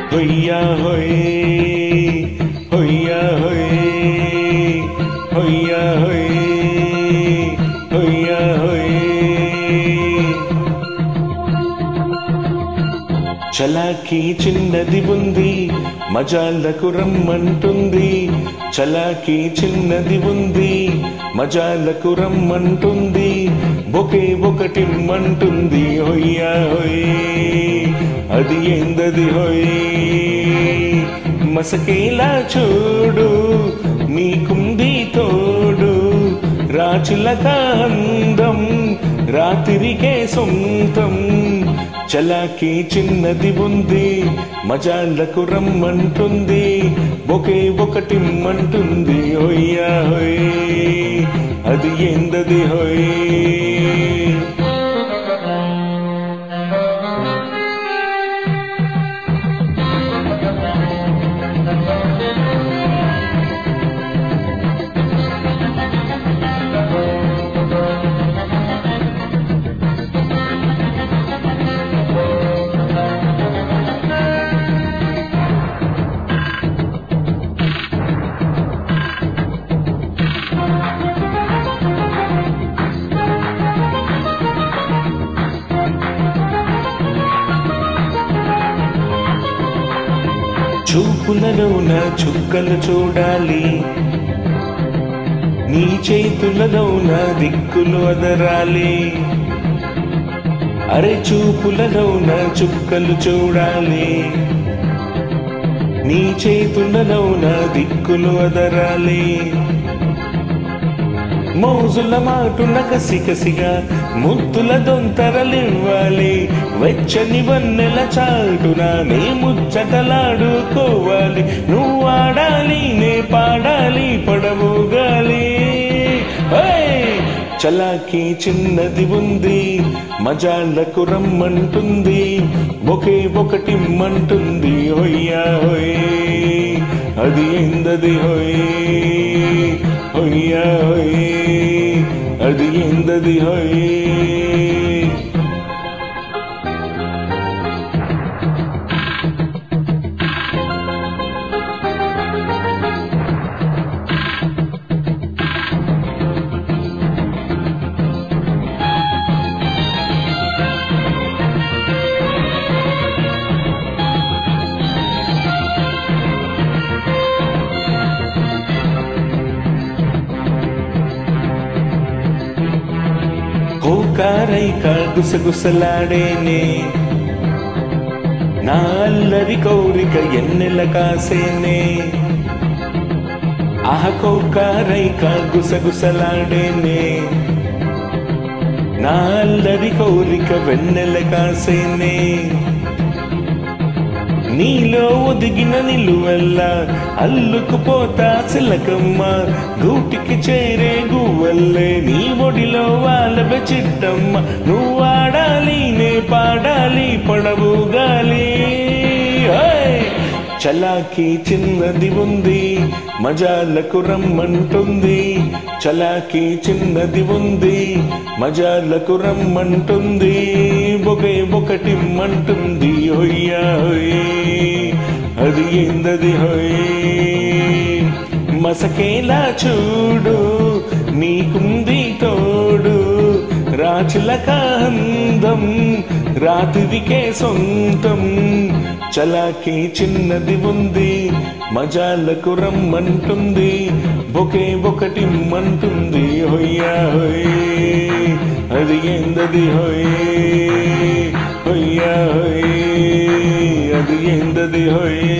హొయ్యా హొయ్ హొయ్యా హొయ్ హొయ్యా హొయ్ హొయ్యా హొయ్ చలాకి చిన్నది ఉంది మజాలకు రమ్మంటుంది చలాకి చిన్నది ఉంది మజాలకు రమ్మంటుంది ఒకే ఒకటి మంటుంది హొయ్యా హొయ్ అది ఏందది హొయ్ మసకేలా చూడు నీకుంది తోడు రాచులక అందం రాత్రికే సొంతం చలాకి చిన్నది ఉంది మజాలకు రమ్మంటుంది ఒకే ఒకటి మంటుంది హొయ్యా హొయ్ అది ఏందది హొయ్ చూపులలోన చుక్కలు చూడాలి నీ చేతులలోన దిక్కులు అదరాలి అరే చూపులలోన చుక్కలు చూడాలి నీ చేతులలోన దిక్కులు అదరాలి మోజుల మాటున కసి కసిగా ముద్దుల దొంతరలివ్వాలి వెచ్చని వన్నెల చాటున నీ ముచ్చటలాడుకోవాలి నువ్వు ఆడాలి నే పాడాలి పడవుగాలి చలాకి చిన్నది ఉంది మజాలకు రమ్మంటుంది ఒకే ఒకటి మంటుంది హొయ్యా హొయ్ అది ఎందది హొయ్ హొయ్యా హొయ్ అది ఎందది హొయ్ కోకారైక గుసగుసలాడేనే నా అల్లరి కోరిక ఎన్నెల కాసేనే ఆహ కోకారైక గుసగుసలాడేనే నా అల్లరి కోరిక వెన్నెల కాసేనే నీలో ఒదిగిన నిలువెల్ల అల్లుకుపోతా సిలకమ్మ గూటికి చేరే గువ్వల్లే నీ ఒడిలో వాళ్ళబె చిట్టమ్మ నువ్వు ఆడాలి నే పాడాలి పడవు గాలి ఓయ్! చలాకి చిన్నది ఉంది మజాలకు రమ్మంటుంది చలాకి చిన్నది ఉంది మజాలకు రమ్మంటుంది ఒకే ఒకటి మంటుంది హొయ్యా హొయ్ అది ఏందది హొయ్ మసకేలా చూడు నీకుంది తోడు రాచులక అందం రాత్రికే సొంతం చలాకి చిన్నది ఉంది మజాలకు రమ్మంటుంది ఒకే ఒకటి మంటుంది హొయ్యా హొయ్ అది ఏందది హొయ్ హొయ్యా హొయ్ అది ఏందది హొయ్